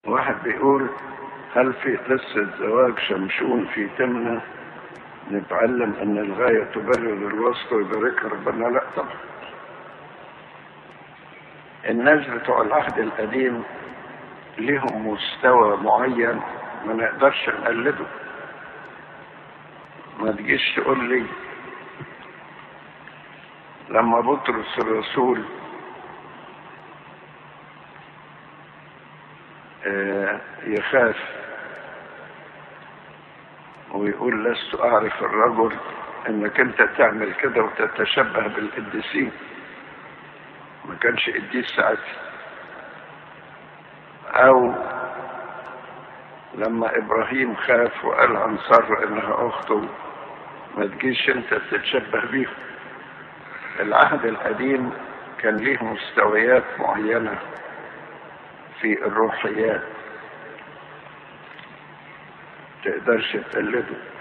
واحد بيقول هل في قصة زواج شمشون في تمنى نتعلم ان الغاية تبرر الوسط ويباركها ربنا لا طبعا الناس بتوع العهد القديم لهم مستوى معين ما نقدرش نقلده ما تجيش تقول لي لما بطرس الرسول آه، يخاف ويقول لست اعرف الرجل انك انت تعمل كده وتتشبه بالقديسين ما كانش قديس ساعتها او لما ابراهيم خاف وقال عن سارة انها اخته ما تجيش انت تتشبه بيهم العهد القديم كان ليه مستويات معينة في الروحيات تقدرش تقلده